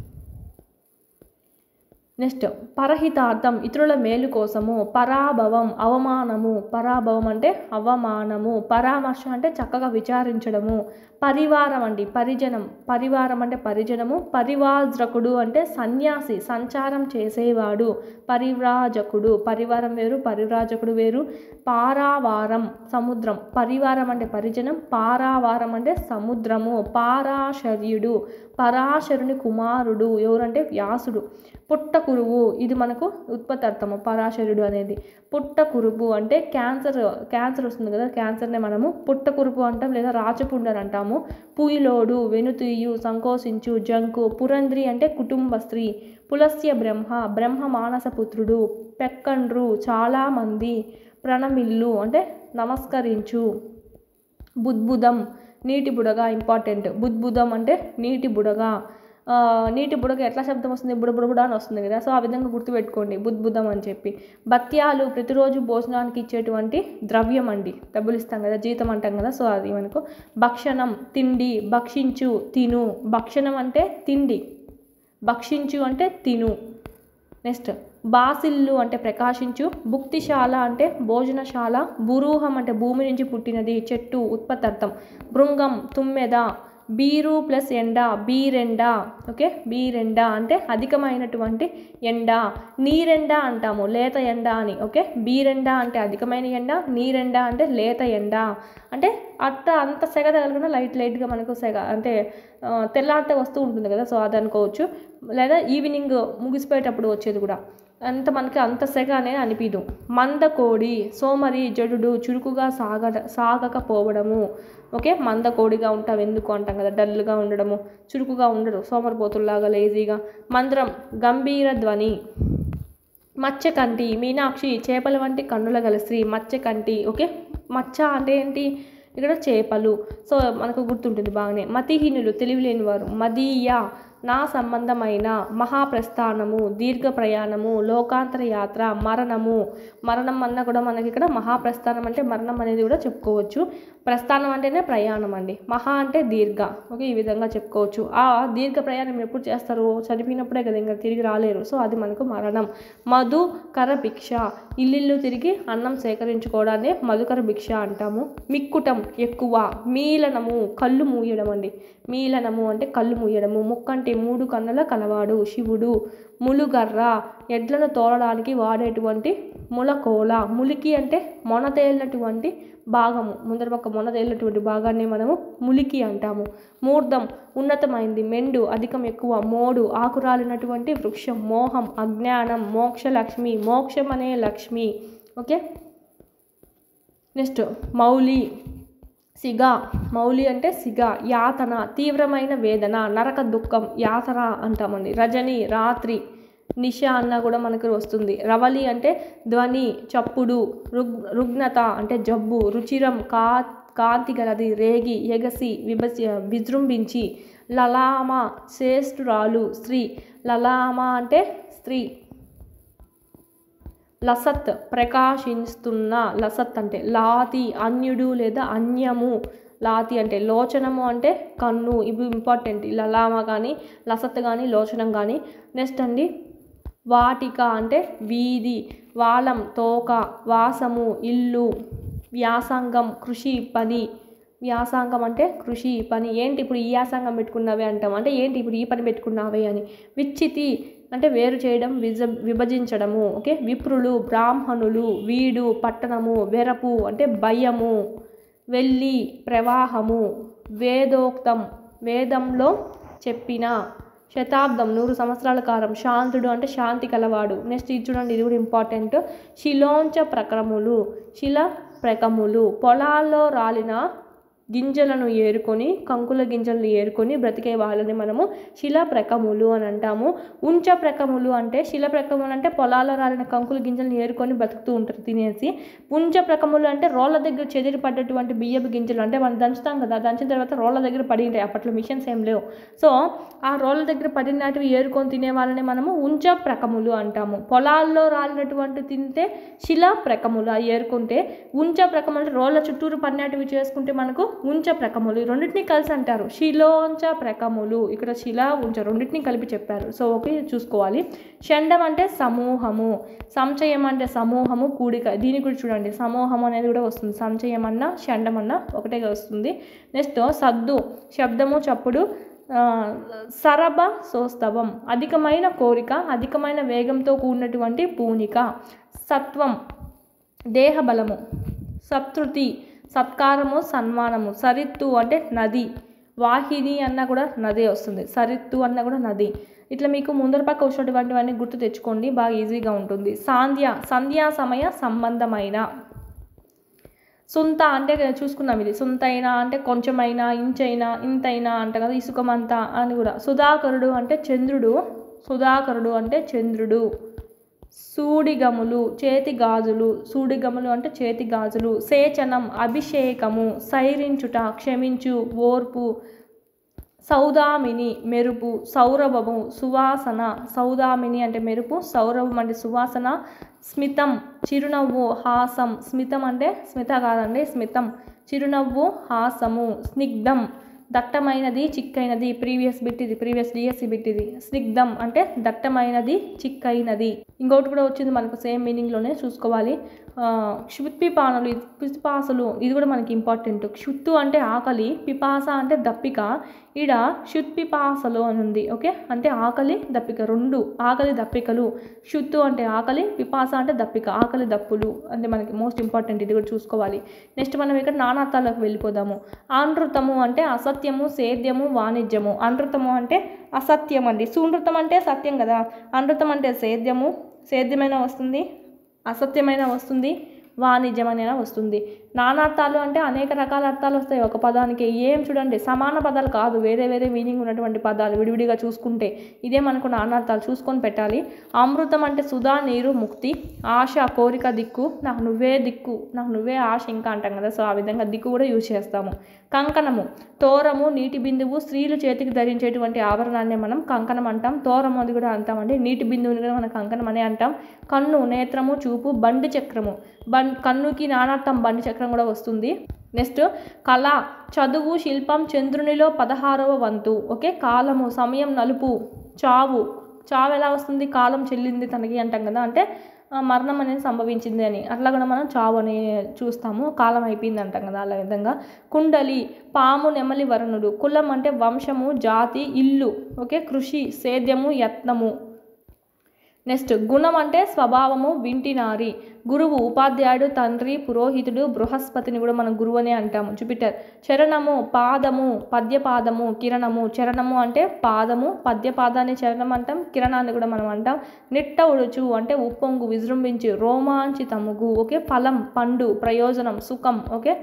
నెక్స్ట్ పరహితార్థం ఇతరుల మేలు కోసము పరాభవం అవమానము పరాభవం అంటే అవమానము పరామర్శ అంటే చక్కగా విచారించడము పరివారం అండి పరిజనం పరివారం అంటే పరిజనము పరివాజ్రకుడు అంటే సన్యాసి సంచారం చేసేవాడు పరివ్రాజకుడు పరివారం వేరు పరివ్రాజకుడు వేరు పారావారం సముద్రం పరివారం అంటే పరిజనం పారావారం అంటే సముద్రము పారాశర్యుడు పరాశరుని కుమారుడు ఎవరంటే వ్యాసుడు పుట్టకురువు ఇది మనకు ఉత్పత్తి అర్థము పరాశరుడు అనేది పుట్టకురుపు అంటే క్యాన్సర్ క్యాన్సర్ వస్తుంది కదా క్యాన్సర్నే మనము పుట్టకురుపు అంటాం లేదా రాచపుండు అని అంటాము పుయిలోడు వెనుతీయు సంకోచించు జంకు పురంధ్రి అంటే కుటుంబ స్త్రీ పులస్య బ్రహ్మ బ్రహ్మ మానస పుత్రుడు పెక్కండ్రు చాలామంది ప్రణమిల్లు అంటే నమస్కరించు బుద్బుదం నీటి బుడగ ఇంపార్టెంట్ బుద్బుదం అంటే నీటి బుడగ ఆ, నీటి బుడగ ఎట్లా శబ్దం వస్తుంది బుడబుడబుడ అని వస్తుంది కదా సో ఆ విధంగా గుర్తుపెట్టుకోండి బుద్బుదం అని చెప్పి బత్యాలు ప్రతిరోజు భోజనానికి ఇచ్చేటువంటి ద్రవ్యం అండి డబ్బులు ఇస్తాం కదా జీతం అంటాం కదా సో అది మనకు భక్షణం తిండి భక్షించు తిను భక్షణం అంటే తిండి భక్షించు అంటే తిను నెక్స్ట్ బాసిల్లు అంటే ప్రకాశించు భుక్తిశాల అంటే భోజనశాల బురూహం అంటే భూమి నుంచి పుట్టినది చెట్టు ఉత్పత్తార్థం భృంగం తుమ్మెద బీరు ప్లస్ ఎండ బీరెండ ఓకే బీరెండ అంటే అధికమైనటువంటి ఎండ నీరెండ అంటాము లేత ఎండ అని ఓకే బీరెండ అంటే అధికమైన ఎండ నీరెండ అంటే లేత ఎండ అంటే అట్ట అంత సెగ తగలకుండా లైట్ లైట్గా మనకు సెగ అంటే ఆ, తెల్లారితే వస్తూ ఉంటుంది కదా సో అది అనుకోవచ్చు లేదా ఈవినింగ్ ముగిసిపోయేటప్పుడు వచ్చేది కూడా అంత మనకి అంత సెగ అనేది అనిపించదు మందకోడి సోమరి జడుడు చురుకుగా సాగ సాగకపోవడము ఓకే మందకోడిగా ఉంటాం ఎందుకు అంటాం కదా డల్గా ఉండడము చురుకుగా ఉండడు సోమరిపోతుల్లాగా లేజీగా మంత్రం గంభీర ధ్వని మత్స్యకంటి మీనాక్షి చేపల వంటి కన్నుల గల స్త్రీ మత్స్యకంటి ఓకే మత్స్య అంటే ఏంటి ఇక్కడ చేపలు సో మనకు గుర్తుంటుంది బాగానే మతిహీనులు తెలివిలేని వారు మదీయ నా సంబంధమైన మహాప్రస్థానము దీర్ఘ ప్రయాణము లోకాంతర యాత్ర మరణము మరణం అన్న కూడా మనకి ఇక్కడ మహాప్రస్థానం అంటే మరణం అనేది కూడా చెప్పుకోవచ్చు ప్రస్థానం అంటేనే ప్రయాణం అండి మహా అంటే దీర్ఘ ఓకే ఈ విధంగా చెప్పుకోవచ్చు ఆ దీర్ఘ ప్రయాణం ఎప్పుడు చేస్తారు చనిపోయినప్పుడే కదా ఇంకా తిరిగి రాలేరు సో అది మనకు మరణం మధు కర భిక్ష ఇల్లిల్లు తిరిగి అన్నం సేకరించుకోవడాన్ని మధుకర భిక్ష అంటాము మిక్కుటం ఎక్కువ మీలనము కళ్ళు మూయడం అండి మీలనము అంటే కళ్ళు మూయడము ముక్కంటే మూడు కన్నుల కలవాడు శివుడు ములుగర్ర ఎడ్లను తోలడానికి వాడేటువంటి ములకోల ములికి అంటే మొనతేలినటువంటి భాగము ముందర పక్క మొనతేలినటువంటి భాగాన్ని మనము ములికి అంటాము మూర్ధం ఉన్నతమైంది మెండు అధికం ఎక్కువ మోడు ఆకురాలినటువంటి వృక్షం మోహం అజ్ఞానం మోక్ష లక్ష్మి మోక్షం అనే లక్ష్మి ఓకే నెక్స్ట్ మౌలి సిగ మౌలి అంటే సిగ యాతన తీవ్రమైన వేదన నరక దుఃఖం యాతన అంటామండి రజని రాత్రి నిష అన్న కూడా మనకు వస్తుంది రవలి అంటే ధ్వని చప్పుడు రుగ్ రుగ్నత అంటే జబ్బు రుచిరం కా కాంతి గలది రేగి ఎగసి విభజ విజృంభించి లలామ శ్రేష్ఠురాలు స్త్రీ లలామ అంటే స్త్రీ లసత్ ప్రకాశిస్తున్న లసత్ అంటే లాతి అన్యుడు లేదా అన్యము లాతి అంటే లోచనము అంటే కన్ను ఇవి ఇంపార్టెంట్ లలామ కానీ లసత్ కానీ లోచనం కానీ నెక్స్ట్ అండి వాటిక అంటే వీధి వాలం తోక వాసము ఇల్లు వ్యాసంగం కృషి పని వ్యాసంగం అంటే కృషి పని ఏంటి ఇప్పుడు ఈ వ్యాసంగం పెట్టుకున్నావే అంటాం అంటే ఏంటి ఇప్పుడు ఈ పని పెట్టుకున్నావే అని విచ్చితి అంటే వేరు చేయడం విజ విభజించడము ఓకే విప్రులు బ్రాహ్మణులు వీడు పట్టణము వెరపు అంటే భయము వెళ్ళి ప్రవాహము వేదోక్తం వేదంలో చెప్పిన శతాబ్దం నూరు సంవత్సరాల కాలం శాంతుడు అంటే శాంతి కలవాడు నెక్స్ట్ ఇది చూడండి ఇది కూడా ఇంపార్టెంట్ శిలోంచ ప్రక్రములు శిల ప్రకములు పొలాల్లో రాలిన గింజలను ఏరుకొని కంకుల గింజలను ఏరుకొని బ్రతికే వాళ్ళని మనము శిల ప్రకములు అని అంటాము ఉంచ ప్రకములు అంటే శిల ప్రకములు అంటే పొలాల్లో రాలిన కంకుల గింజలను ఏరుకొని బ్రతుకుతూ ఉంటారు తినేసి ఉంచ ప్రకములు అంటే రోళ్ళ దగ్గర చెదిరి పడ్డటువంటి బియ్యపు గింజలు అంటే మనం దంచుతాం కదా దంచిన తర్వాత రోళ్ళ దగ్గర పడి ఉంటాయి అప్పట్లో మిషన్స్ ఏం లేవు సో ఆ రోళ్ళ దగ్గర పడినటివి ఏరుకొని తినే వాళ్ళని మనము ఉంచ ప్రకములు అంటాము పొలాల్లో రాలినటువంటి తింటే శిలా ప్రకములు అవి ఏరుకుంటే ఉంచ ప్రకములు అంటే రోళ్ళ చుట్టూరు పడినటివి చేసుకుంటే మనకు ఉంచ ప్రకములు ఈ రెండింటిని కలిసి అంటారు శిలోంచ ప్రకములు ఇక్కడ శిల ఉంచ రెండింటిని కలిపి చెప్పారు సో ఓకే చూసుకోవాలి షండం అంటే సమూహము సంచయం అంటే సమూహము కూడిక దీని కూడా చూడండి సమూహం అనేది కూడా వస్తుంది సంచయం అన్న షండం అన్న ఒకటే వస్తుంది నెక్స్ట్ సద్దు శబ్దము చప్పుడు ఆ, సరభ సోస్తవం అధికమైన కోరిక అధికమైన వేగంతో కూడినటువంటి పూనిక సత్వం దేహబలము సత్ృతి సత్కారము సన్మానము సరిత్తు అంటే నది వాహిని అన్న కూడా నదే వస్తుంది సరిత్తు అన్న కూడా నది ఇట్లా మీకు ముందర పక్క వచ్చినటువంటివన్నీ గుర్తు తెచ్చుకోండి బాగా ఈజీగా ఉంటుంది సాంధ్య సంధ్యా సమయ సంబంధమైన సుంత అంటే చూసుకున్నాం ఇది సుంతైనా అంటే కొంచెమైనా ఇంచైనా ఇంతైనా అంట కదా ఇసుకమంతా అని కూడా సుధాకరుడు అంటే చంద్రుడు సుధాకరుడు అంటే చంద్రుడు సూడిగములు చేతి గాజులు సూడిగములు అంటే చేతి గాజులు సేచనం అభిషేకము సైరించుట క్షమించు ఓర్పు సౌదామిని మెరుపు సౌరభము సువాసన సౌదామిని అంటే మెరుపు సౌరభం అంటే సువాసన స్మితం చిరునవ్వు హాసం స్మితం అంటే స్మిత కాదండి స్మితం చిరునవ్వు హాసము స్నిగ్ధం దట్టమైనది చిక్కైనది ప్రీవియస్ బిట్ ఇది ప్రీవియస్ డిఎస్సి బిట్ ఇది స్నిగ్ధం అంటే దట్టమైనది చిక్కైనది ఇంకోటి కూడా వచ్చింది మనకు సేమ్ మీనింగ్లోనే చూసుకోవాలి క్షుత్పిపానులు పిపాసలు ఇది కూడా మనకి ఇంపార్టెంట్ క్షుత్తు అంటే ఆకలి పిపాస అంటే దప్పిక ఈడ క్షుత్పిపాసలు అని ఉంది ఓకే అంటే ఆకలి దప్పిక రెండు ఆకలి దప్పికలు క్షుత్తు అంటే ఆకలి పిపాస అంటే దప్పిక ఆకలి దప్పులు అంటే మనకి మోస్ట్ ఇంపార్టెంట్ ఇది కూడా చూసుకోవాలి నెక్స్ట్ మనం ఇక్కడ నానార్థాలకు వెళ్ళిపోదాము ఆనృతము అంటే అసత్యము సేద్యము వాణిజ్యము అనృతము అంటే అసత్యం అండి సునృతం అంటే సత్యం కదా అనృతం అంటే సేద్యము సేద్యమైన వస్తుంది అసత్యమైన వస్తుంది వాణిజ్యం అని వస్తుంది నానార్థాలు అంటే అనేక రకాల అర్థాలు వస్తాయి ఒక పదానికి ఏం చూడండి సమాన పదాలు కాదు వేరే వేరే మీనింగ్ ఉన్నటువంటి పదాలు విడివిడిగా చూసుకుంటే ఇదే మనకు నానార్థాలు చూసుకొని పెట్టాలి అమృతం అంటే సుధా నీరు ముక్తి ఆశ కోరిక దిక్కు నాకు నువ్వే దిక్కు నాకు నువ్వే ఆశ ఇంకా అంటాం కదా సో ఆ విధంగా దిక్కు కూడా యూజ్ చేస్తాము కంకణము తోరము నీటి బిందువు స్త్రీలు చేతికి ధరించేటువంటి ఆభరణాన్ని మనం కంకణం అంటాం తోరము అది కూడా అంటామండి నీటి బిందువుని కూడా మనం కంకణం అనే అంటాం కన్ను నేత్రము చూపు బండి చక్రము బం కన్నుకి నానార్థం బండి చక్రం కూడా వస్తుంది నెక్స్ట్ కళ చదువు శిల్పం చంద్రునిలో పదహారవ వంతు ఓకే కాలము సమయం నలుపు చావు చావు ఎలా వస్తుంది కాలం చెల్లింది తనకి అంటాం కదా అంటే ఆ, మరణం అనేది సంభవించింది అని అట్లా కూడా మనం చావు అని చూస్తాము కాలం అయిపోయింది అంటాం కదా అలా విధంగా కుండలి పాము నెమలి వరుణుడు కులం అంటే వంశము జాతి ఇల్లు ఓకే కృషి సేద్యము యత్నము నెక్స్ట్ గుణం అంటే స్వభావము వింటినారి గురువు ఉపాధ్యాయుడు తండ్రి పురోహితుడు బృహస్పతిని కూడా మనం గురువు అనే అంటాము జూపిటర్ చరణము పాదము పద్యపాదము కిరణము చరణము అంటే పాదము పద్యపాదాన్ని చరణం అంటాం కిరణాన్ని కూడా మనం అంటాం నిట్ట ఉడుచు అంటే ఉప్పొంగు విజృంభించి రోమాంచితముగు ఓకే ఫలం పండు ప్రయోజనం సుఖం ఓకే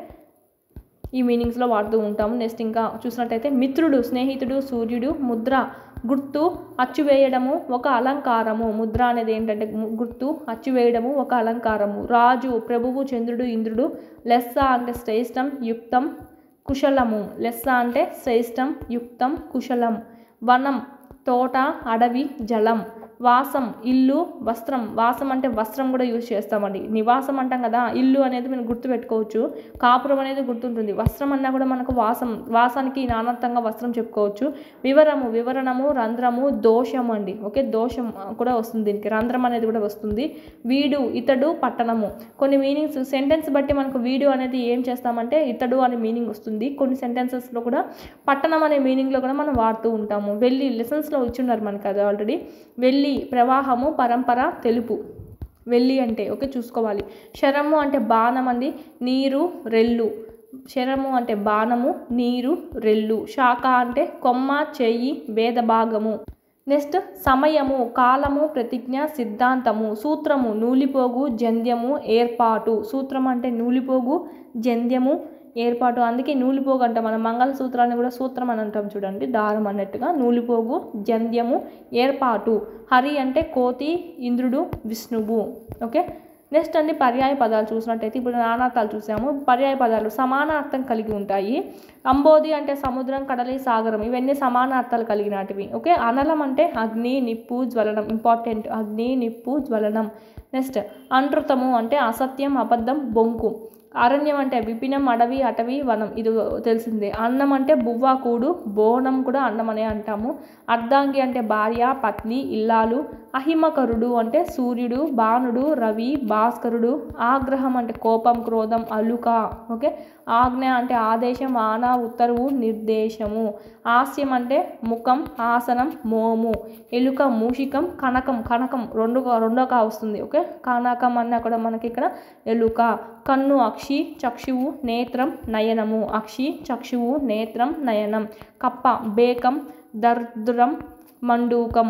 ఈ మీనింగ్స్లో వాడుతూ ఉంటాము నెక్స్ట్ ఇంకా చూసినట్టయితే మిత్రుడు స్నేహితుడు సూర్యుడు ముద్ర గుర్తు అచ్చు వేయడము ఒక అలంకారము ముద్ర అనేది ఏంటంటే గు- గుర్తు అచ్చు వేయడము ఒక అలంకారము రాజు ప్రభువు చంద్రుడు ఇంద్రుడు లెస్స అంటే శ్రేష్టం యుక్తం కుశలము లెస్స అంటే శ్రేష్టం యుక్తం కుశలం వనం తోట అడవి జలం వాసం ఇల్లు వస్త్రం వాసం అంటే వస్త్రం కూడా యూజ్ చేస్తామండి నివాసం అంటాం కదా ఇల్లు అనేది మనం గుర్తుపెట్టుకోవచ్చు కాపురం అనేది గుర్తుంటుంది వస్త్రం అన్నా కూడా మనకు వాసం వాసానికి నానార్థంగా వస్త్రం చెప్పుకోవచ్చు వివరము వివరణము రంధ్రము దోషం అండి ఓకే దోషం ఆ, కూడా వస్తుంది దీనికి రంధ్రం అనేది కూడా వస్తుంది వీడు ఇతడు పట్టణము కొన్ని మీనింగ్స్ సెంటెన్స్ బట్టి మనకు వీడు అనేది ఏం చేస్తామంటే ఇతడు అనే మీనింగ్ వస్తుంది కొన్ని సెంటెన్సెస్లో కూడా పట్టణం అనే మీనింగ్లో కూడా మనం వాడుతూ ఉంటాము వెళ్ళి లెసన్స్లో ఇచ్చున్నారు మనకి అది ఆల్రెడీ వెళ్ళి ప్రవాహము పరంపర తెలుపు వెళ్ళి అంటే ఓకే చూసుకోవాలి శరము అంటే బాణం అండి నీరు రెల్లు శరము అంటే బాణము నీరు రెల్లు శాఖ అంటే కొమ్మ చెయ్యి వేద భాగము నెక్స్ట్ సమయము కాలము ప్రతిజ్ఞ సిద్ధాంతము సూత్రము నూలిపోగు జంధ్యము ఏర్పాటు సూత్రం అంటే నూలిపోగు జంధ్యము ఏర్పాటు అందుకే నూలిపోగు అంటాం మనం మంగళసూత్రాన్ని కూడా సూత్రం అని అంటాం చూడండి దారం అన్నట్టుగా నూలిపోగు జంధ్యము ఏర్పాటు హరి అంటే కోతి ఇంద్రుడు విష్ణువు ఓకే నెక్స్ట్ అండి పర్యాయ పదాలు చూసినట్టయితే ఇప్పుడు నానార్థాలు చూసాము పర్యాయ పదాలు సమాన అర్థం కలిగి ఉంటాయి అంబోధి అంటే సముద్రం కడలి సాగరం ఇవన్నీ సమాన అర్థాలు కలిగినటివి ఓకే అనలం అంటే అగ్ని నిప్పు జ్వలనం ఇంపార్టెంట్ అగ్ని నిప్పు జ్వలనం నెక్స్ట్ అనృతము అంటే అసత్యం అబద్ధం బొంకు అరణ్యం అంటే విపినం అడవి అటవీ వనం ఇది తెలిసిందే అన్నం అంటే బువ్వ కూడు బోనం కూడా అన్నం అనే అంటాము అర్ధాంగి అంటే భార్య పత్ని ఇల్లాలు అహిమకరుడు అంటే సూర్యుడు బాణుడు రవి భాస్కరుడు ఆగ్రహం అంటే కోపం క్రోధం అలుక ఓకే ఆజ్ఞ అంటే ఆదేశం ఆన ఉత్తర్వు నిర్దేశము హాస్యం అంటే ముఖం ఆసనం మోము ఎలుక మూషికం కనకం కనకం రెండు రెండో కా వస్తుంది ఓకే కనకం అన్న కూడా మనకి ఇక్కడ ఎలుక కన్ను అక్షి చక్షువు నేత్రం నయనము అక్షి చక్షువు నేత్రం నయనం కప్ప బేకం దర్దురం మండూకం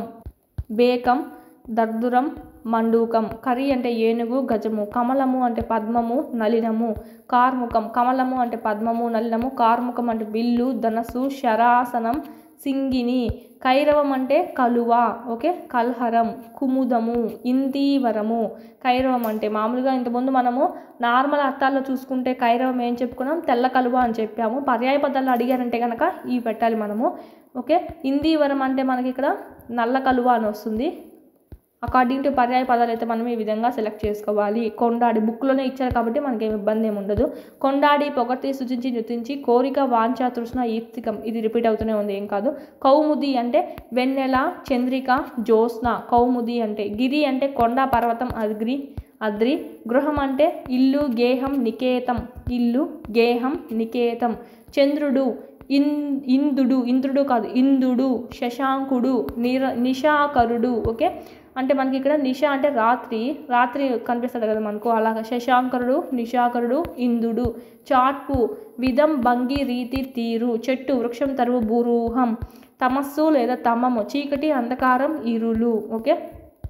బేకం దర్దురం మండూకం కరి అంటే ఏనుగు గజము కమలము అంటే పద్మము నలినము కార్ముఖం కమలము అంటే పద్మము నలినము కార్ముఖం అంటే బిల్లు ధనస్సు శరాసనం సింగిని కైరవం అంటే కలువ ఓకే కల్హరం కుముదము ఇందీవరము కైరవం అంటే మామూలుగా ఇంతకుముందు మనము నార్మల్ అర్థాల్లో చూసుకుంటే కైరవం ఏం చెప్పుకున్నాం తెల్ల కలువ అని చెప్పాము పర్యాయ పదాలు అడిగారంటే కనుక ఇవి పెట్టాలి మనము ఓకే ఇందీవరం అంటే మనకి ఇక్కడ నల్ల కలువ అని వస్తుంది అకార్డింగ్ టు పర్యాయ పదాలు అయితే మనం ఈ విధంగా సెలెక్ట్ చేసుకోవాలి కొండాడి బుక్లోనే ఇచ్చారు కాబట్టి మనకి ఏమి ఇబ్బంది ఏమి ఉండదు కొండాడి పొగటి సూచించి నృతించి కోరిక వాంఛ తృష్ణ ఈప్తికం ఇది రిపీట్ అవుతూనే ఉంది ఏం కాదు కౌముది అంటే వెన్నెల చంద్రిక జ్యోత్స్న కౌముది అంటే గిరి అంటే కొండ పర్వతం అగ్రి అద్రి గృహం అంటే ఇల్లు గేహం నికేతం ఇల్లు గేహం నికేతం చంద్రుడు ఇన్ ఇంద్రుడు ఇంద్రుడు కాదు ఇంద్రుడు శశాంకుడు నిర నిశాకరుడు ఓకే అంటే మనకి ఇక్కడ నిష అంటే రాత్రి రాత్రి కనిపిస్తాడు కదా మనకు అలాగా శశాంకరుడు నిశాకరుడు ఇంద్రుడు చాట్పు విధం భంగి రీతి తీరు చెట్టు వృక్షం తరువు బురూహం తమస్సు లేదా తమము చీకటి అంధకారం ఇరులు ఓకే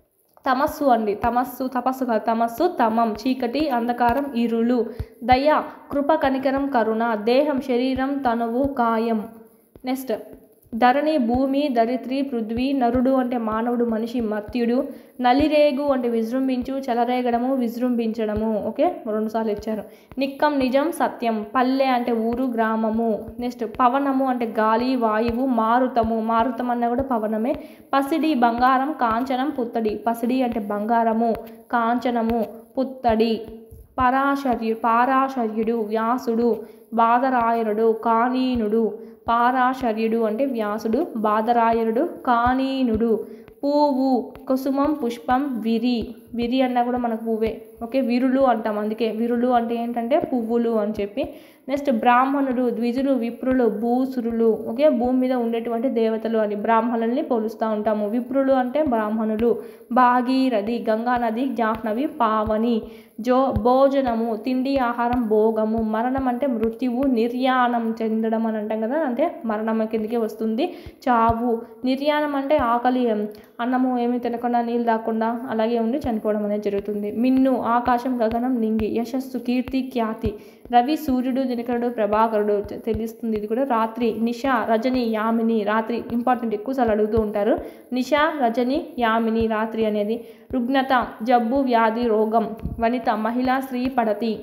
తమస్సు అండి తమస్సు తపస్సు కాదు తమస్సు తమం చీకటి అంధకారం ఇరులు దయ కృప కనికరం కరుణ దేహం శరీరం తనువు కాయం నెక్స్ట్ ధరణి భూమి ధరిత్రి పృథ్వీ నరుడు అంటే మానవుడు మనిషి మత్యుడు నలిరేగు అంటే విజృంభించు చెలరేగడము విజృంభించడము ఓకే రెండుసార్లు ఇచ్చారు నిక్కం నిజం సత్యం పల్లె అంటే ఊరు గ్రామము నెక్స్ట్ పవనము అంటే గాలి వాయువు మారుతము మారుతం అన్న కూడా పవనమే పసిడి బంగారం కాంచనం పుత్తడి పసిడి అంటే బంగారము కాంచనము పుత్తడి పరాశర్యు పారాశర్యుడు వ్యాసుడు బాదరాయరుడు కానీనుడు పారాశర్యుడు అంటే వ్యాసుడు బాదరాయరుడు కానీనుడు పువ్వు కుసుమం పుష్పం విరి విరి అన్నా కూడా మనకు పువ్వే ఓకే విరులు అంటాం అందుకే విరులు అంటే ఏంటంటే పువ్వులు అని చెప్పి నెక్స్ట్ బ్రాహ్మణుడు ద్విజులు విప్రులు భూసురులు ఓకే భూమి మీద ఉండేటువంటి దేవతలు అని బ్రాహ్మణుల్ని పోలుస్తూ ఉంటాము విప్రులు అంటే బ్రాహ్మణులు భాగీరథి గంగా నది జాహ్నవి పావని జో భోజనము తిండి ఆహారం భోగము మరణం అంటే మృత్యువు నిర్యాణం చెందడం అని అంటాం కదా అంటే మరణం కిందకి వస్తుంది చావు నిర్యాణం అంటే ఆకలి అన్నము ఏమి తినకుండా నీళ్ళు తాకుండా అలాగే ఉండి చనిపోవడం అనేది జరుగుతుంది మిన్ను ఆకాశం గగనం నింగి యశస్సు కీర్తి ఖ్యాతి రవి సూర్యుడు దినకరుడు ప్రభాకరుడు తె- తెలుస్తుంది ఇది కూడా రాత్రి నిష రజని యామిని రాత్రి ఇంపార్టెంట్ ఎక్కువసార్లు అడుగుతూ ఉంటారు నిష రజని యామిని రాత్రి అనేది రుగ్నత జబ్బు వ్యాధి రోగం వనిత మహిళ స్త్రీ పడతి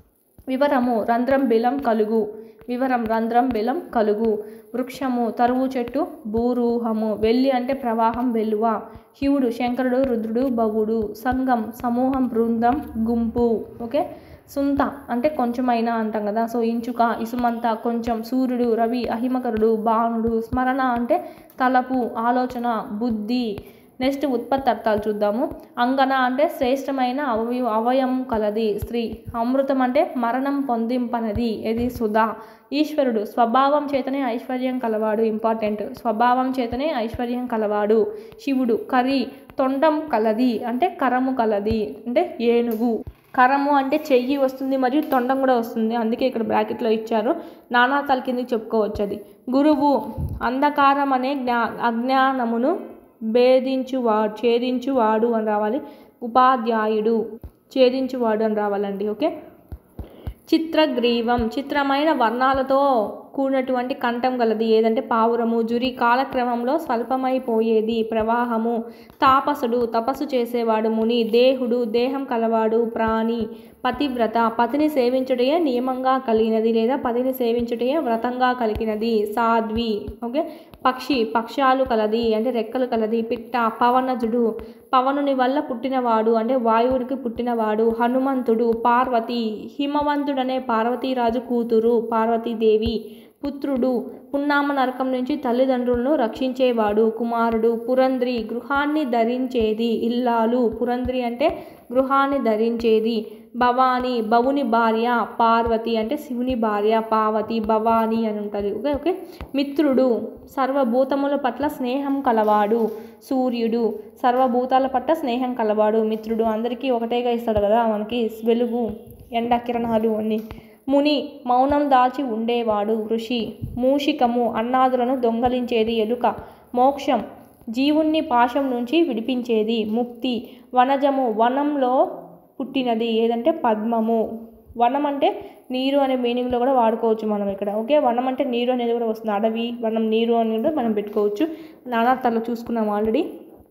వివరము రంధ్రం బిలం కలుగు వివరం రంధ్రం బిలం కలుగు వృక్షము తరువు చెట్టు భూరూహము వెల్లి అంటే ప్రవాహం వెలువ శివుడు శంకరుడు రుద్రుడు భవుడు సంఘం సమూహం బృందం గుంపు ఓకే సుంత అంటే కొంచెమైనా అంటాం కదా సో ఇంచుక ఇసుమంత కొంచెం సూర్యుడు రవి అహిమకరుడు బాణుడు స్మరణ అంటే తలపు ఆలోచన బుద్ధి నెక్స్ట్ ఉత్పత్తి అర్థాలు చూద్దాము అంగన అంటే శ్రేష్టమైన అవయవ అవయం కలది స్త్రీ అమృతం అంటే మరణం పొందింపనది ఇది సుధా ఈశ్వరుడు స్వభావం చేతనే ఐశ్వర్యం కలవాడు ఇంపార్టెంట్ స్వభావం చేతనే ఐశ్వర్యం కలవాడు శివుడు కరి తొండం కలది అంటే కరము కలది అంటే ఏనుగు కరము అంటే చెయ్యి వస్తుంది మరియు తొండం కూడా వస్తుంది అందుకే ఇక్కడ బ్రాకెట్లో ఇచ్చారు నానాతాల కిందకి చెప్పుకోవచ్చు అది గురువు అంధకారం అనే జ్ఞా అజ్ఞానమును భేదించువాడు ఛేదించువాడు అని రావాలి ఉపాధ్యాయుడు ఛేదించువాడు అని రావాలండి ఓకే చిత్రగ్రీవం చిత్రమైన వర్ణాలతో కూడినటువంటి కంఠం గలది ఏదంటే పావురము జురి కాలక్రమంలో స్వల్పమైపోయేది ప్రవాహము తాపసుడు తపస్సు చేసేవాడు ముని దేహుడు దేహం కలవాడు ప్రాణి పతివ్రత పతిని సేవించుటే నియమంగా కలిగినది లేదా పతిని సేవించుటే వ్రతంగా కలిగినది సాధ్వి ఓకే పక్షి పక్షాలు కలది అంటే రెక్కలు కలది పిట్ట పవనజుడు పవనుని వల్ల పుట్టినవాడు అంటే వాయువుడికి పుట్టినవాడు హనుమంతుడు పార్వతి హిమవంతుడనే పార్వతీరాజు కూతురు పార్వతీదేవి పుత్రుడు పున్నామ నరకం నుంచి తల్లిదండ్రులను రక్షించేవాడు కుమారుడు పురంద్రి గృహాన్ని ధరించేది ఇల్లాలు పురంద్రి అంటే గృహాన్ని ధరించేది భవాని బవుని భార్య పార్వతి అంటే శివుని భార్య పార్వతి భవాని అని ఉంటుంది ఓకే ఓకే మిత్రుడు సర్వభూతముల పట్ల స్నేహం కలవాడు సూర్యుడు సర్వభూతాల పట్ల స్నేహం కలవాడు మిత్రుడు అందరికీ ఒకటేగా ఇస్తాడు కదా మనకి వెలుగు ఎండ కిరణాలు అన్నీ ముని మౌనం దాచి ఉండేవాడు ఋషి మూషికము అన్నాదులను దొంగలించేది ఎలుక మోక్షం జీవుణ్ణి పాశం నుంచి విడిపించేది ముక్తి వనజము వనంలో పుట్టినది ఏదంటే పద్మము వనం అంటే నీరు అనే మీనింగ్లో కూడా వాడుకోవచ్చు మనం ఇక్కడ ఓకే వనం అంటే నీరు అనేది కూడా వస్తుంది అడవి వనం నీరు అని కూడా మనం పెట్టుకోవచ్చు నానార్థాలు చూసుకున్నాం ఆల్రెడీ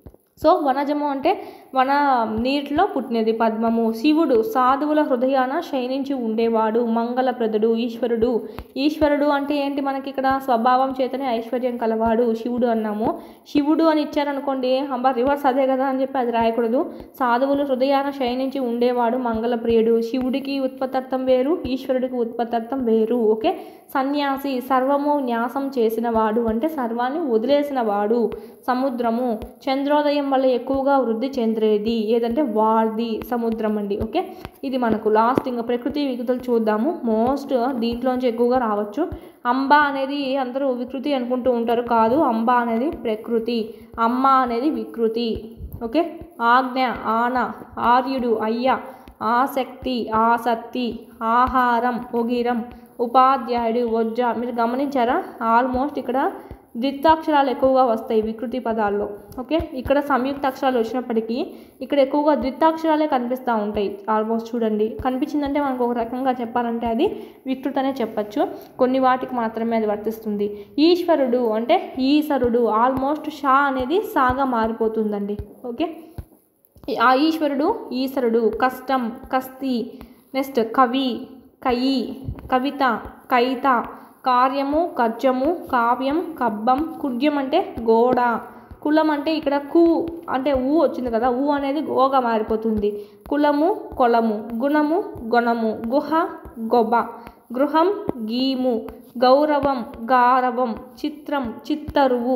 సో వనజము అంటే వన నీటిలో పుట్టినది పద్మము శివుడు సాధువుల హృదయాన శయనించి ఉండేవాడు మంగళప్రదుడు ఈశ్వరుడు ఈశ్వరుడు అంటే ఏంటి మనకి ఇక్కడ స్వభావం చేతనే ఐశ్వర్యం కలవాడు శివుడు అన్నాము శివుడు అని ఇచ్చారనుకోండి అబ్బా రివర్స్ అదే కదా అని చెప్పి అది రాయకూడదు సాధువులు హృదయాన శయనించి ఉండేవాడు మంగళప్రియుడు శివుడికి ఉత్పత్తార్థం వేరు ఈశ్వరుడికి ఉత్పత్తార్థం వేరు ఓకే సన్యాసి సర్వము న్యాసం చేసినవాడు అంటే సర్వాన్ని వదిలేసిన వాడు సముద్రము చంద్రోదయం వల్ల ఎక్కువగా వృద్ధి చెందేది ఏదంటే వార్ది సముద్రం అండి ఓకే ఇది మనకు లాస్ట్ ఇంకా ప్రకృతి వికృతులు చూద్దాము మోస్ట్ దీంట్లోంచి ఎక్కువగా రావచ్చు అంబ అనేది అందరూ వికృతి అనుకుంటూ ఉంటారు కాదు అంబ అనేది ప్రకృతి అమ్మ అనేది వికృతి ఓకే ఆజ్ఞ ఆన ఆర్యుడు అయ్య ఆసక్తి ఆసక్తి ఆహారం ఒగిరం ఉపాధ్యాయుడు వజ్జ మీరు గమనించారా ఆల్మోస్ట్ ఇక్కడ ద్విత్వాక్షరాలు ఎక్కువగా వస్తాయి వికృతి పదాల్లో ఓకే ఇక్కడ సంయుక్త అక్షరాలు వచ్చినప్పటికీ ఇక్కడ ఎక్కువగా ద్విత్వాక్షరాలే కనిపిస్తూ ఉంటాయి ఆల్మోస్ట్ చూడండి కనిపించిందంటే మనకు ఒక రకంగా చెప్పాలంటే అది వికృతి అనే చెప్పచ్చు కొన్ని వాటికి మాత్రమే అది వర్తిస్తుంది ఈశ్వరుడు అంటే ఈశ్వరుడు ఆల్మోస్ట్ షా అనేది సాగా మారిపోతుందండి ఓకే ఆ ఈశ్వరుడు ఈశ్వరుడు కష్టం కస్తి నెక్స్ట్ కవి కయి కవిత కైత కార్యము కజ్జము కావ్యం కబ్బం కుడ్యం అంటే గోడ కులం అంటే ఇక్కడ కు అంటే ఊ వచ్చింది కదా ఊ అనేది గోగా మారిపోతుంది కులము కొలము గుణము గొణము గుహ గొబ గృహం గీము గౌరవం గారవం చిత్రం చిత్తరువు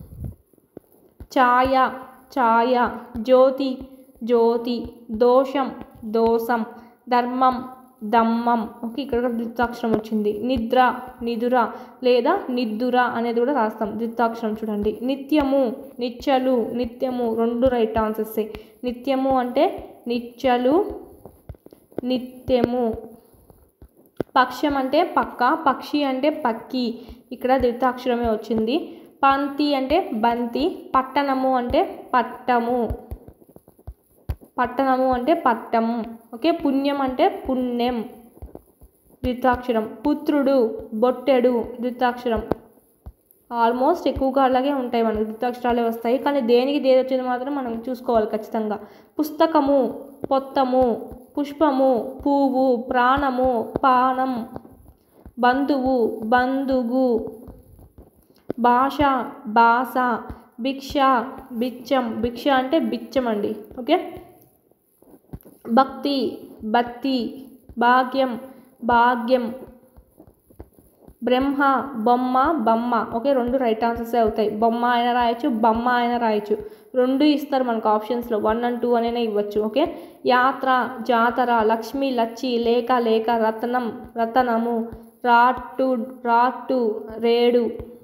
ఛాయ ఛాయ జ్యోతి జ్యోతి దోషం దోషం ధర్మం దమ్మం ఓకే ఇక్కడ ద్విత్వాక్షరం వచ్చింది నిద్ర నిదుర లేదా నిద్దుర అనేది కూడా రాస్తాం ద్విత్వాక్షరం చూడండి నిత్యము నిత్యలు నిత్యము రెండు రైట్ ఆన్సర్స్ నిత్యము అంటే నిత్యలు నిత్యము పక్షం అంటే పక్క పక్షి అంటే పక్కి ఇక్కడ ద్వితాక్షరమే వచ్చింది పంతి అంటే బంతి పట్టణము అంటే పట్టము పట్టణము అంటే పట్టము ఓకే పుణ్యం అంటే పుణ్యం ద్వితాక్షరం పుత్రుడు బొట్టెడు ద్వితాక్షరం ఆల్మోస్ట్ ఎక్కువగా అలాగే ఉంటాయి మనకు ద్వితాక్షరాలే వస్తాయి కానీ దేనికి దేని వచ్చేది మాత్రం మనం చూసుకోవాలి ఖచ్చితంగా పుస్తకము పొత్తము పుష్పము పువ్వు ప్రాణము పానం బంధువు బంధువు భాష భాష భిక్ష బిచ్చం భిక్ష అంటే బిచ్చం అండి ఓకే భక్తి భక్తి భాగ్యం భాగ్యం బ్రహ్మ బొమ్మ బొమ్మ ఓకే రెండు రైట్ ఆన్సర్స్ అవుతాయి బొమ్మ అయినా రాయొచ్చు బొమ్మ అయినా రాయొచ్చు రెండు ఇస్తారు మనకు ఆప్షన్స్లో వన్ అండ్ టూ అనేనే ఇవ్వచ్చు ఓకే యాత్ర జాతర లక్ష్మి లచ్చి లేక లేక రత్నం రతనము రాటు రాటు రేడు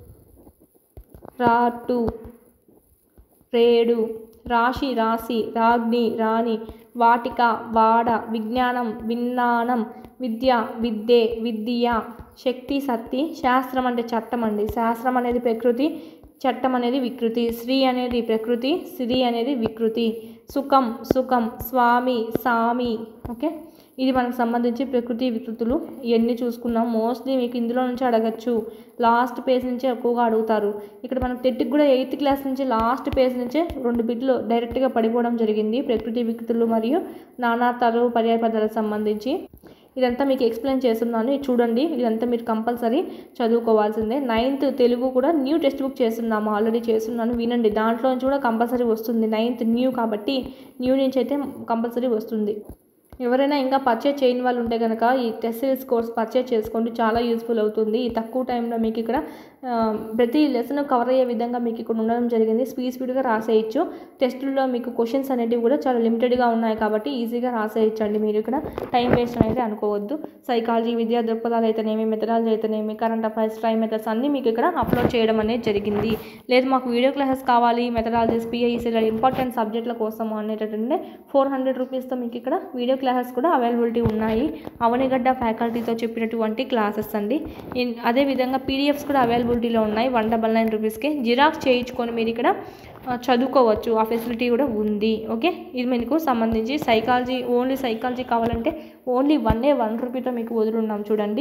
రాటు రేడు రాశి రాశి రాగ్ని రాణి వాటిక వాడ విజ్ఞానం విజ్ఞానం విద్య విద్యే విద్య శక్తి శక్తి శాస్త్రం అంటే చట్టం అండి శాస్త్రం అనేది ప్రకృతి చట్టం అనేది వికృతి శ్రీ అనేది ప్రకృతి శ్రీ అనేది వికృతి సుఖం సుఖం స్వామి సామి ఓకే ఇది మనకు సంబంధించి ప్రకృతి వికృతులు ఇవన్నీ చూసుకున్నాం మోస్ట్లీ మీకు ఇందులో నుంచి అడగచ్చు లాస్ట్ పేజ్ నుంచే ఎక్కువగా అడుగుతారు ఇక్కడ మనం టెట్కి కూడా ఎయిత్ క్లాస్ నుంచి లాస్ట్ పేజ్ నుంచే రెండు బిట్లు డైరెక్ట్గా పడిపోవడం జరిగింది ప్రకృతి వికృతులు మరియు నానార్థాలు పర్యాయ పదాలకు సంబంధించి ఇదంతా మీకు ఎక్స్ప్లెయిన్ చేస్తున్నాను ఇది చూడండి ఇదంతా మీరు కంపల్సరీ చదువుకోవాల్సిందే నైన్త్ తెలుగు కూడా న్యూ టెక్స్ట్ బుక్ చేస్తున్నాము ఆల్రెడీ చేస్తున్నాను వినండి దాంట్లో నుంచి కూడా కంపల్సరీ వస్తుంది నైన్త్ న్యూ కాబట్టి న్యూ నుంచి అయితే కంపల్సరీ వస్తుంది ఎవరైనా ఇంకా పర్చేజ్ చేయని వాళ్ళు ఉంటే కనుక ఈ టెస్ట్ సిరీస్ కోర్స్ పర్చేజ్ చేసుకోండి చాలా యూస్ఫుల్ అవుతుంది ఈ తక్కువ టైంలో మీకు ఇక్కడ ఆ, ప్రతి లెసన్ కవర్ అయ్యే విధంగా మీకు ఇక్కడ ఉండడం జరిగింది స్పీడ్ స్పీడ్గా రాసేయచ్చు టెస్టుల్లో మీకు క్వశ్చన్స్ అనేటివి కూడా చాలా లిమిటెడ్గా ఉన్నాయి కాబట్టి ఈజీగా రాసేయచ్చు అండి మీరు ఇక్కడ టైం వేస్ట్ అనేది అనుకోవద్దు సైకాలజీ విద్యా దృక్పథాలు అయితేనేమి మెథడాలజీ అయితేనేమి కరెంట్ అఫైర్స్ ట్రై మెథడ్స్ అన్నీ మీకు ఇక్కడ అప్లోడ్ చేయడం అనేది జరిగింది లేదు మాకు వీడియో క్లాసెస్ కావాలి మెథడాలజీస్ పిఐసి ఇంపార్టెంట్ సబ్జెక్టుల కోసం అనేటటువంటి ఫోర్ హండ్రెడ్ రూపీస్తో మీకు ఇక్కడ వీడియో క్లాసెస్ కూడా అవైలబిలిటీ ఉన్నాయి అవనిగడ్డ ఫ్యాకల్టీతో చెప్పినటువంటి క్లాసెస్ అండి ఇన్- అదేవిధంగా పీడిఎఫ్స్ కూడా అవైలబిలిటీలో ఉన్నాయి వన్ డబల్ నైన్ రూపీస్కి జిరాక్స్ చేయించుకొని మీరు ఇక్కడ ఆ, చదువుకోవచ్చు ఆ ఫెసిలిటీ కూడా ఉంది ఓకే ఇది మీకు సంబంధించి సైకాలజీ ఓన్లీ సైకాలజీ కావాలంటే ఓన్లీ వన్ ఏ వన్ రూపీతో మీకు వదులున్నాం చూడండి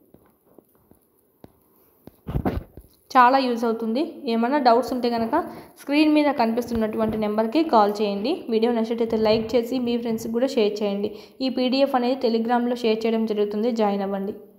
చాలా యూజ్ అవుతుంది ఏమైనా డౌట్స్ ఉంటే కనుక స్క్రీన్ మీద కనిపిస్తున్నటువంటి నెంబర్కి కాల్ చేయండి వీడియో నచ్చినట్లయితే లైక్ చేసి మీ ఫ్రెండ్స్కి కూడా షేర్ చేయండి ఈ పీడిఎఫ్ అనేది టెలిగ్రామ్లో షేర్ చేయడం జరుగుతుంది జాయిన్ అవ్వండి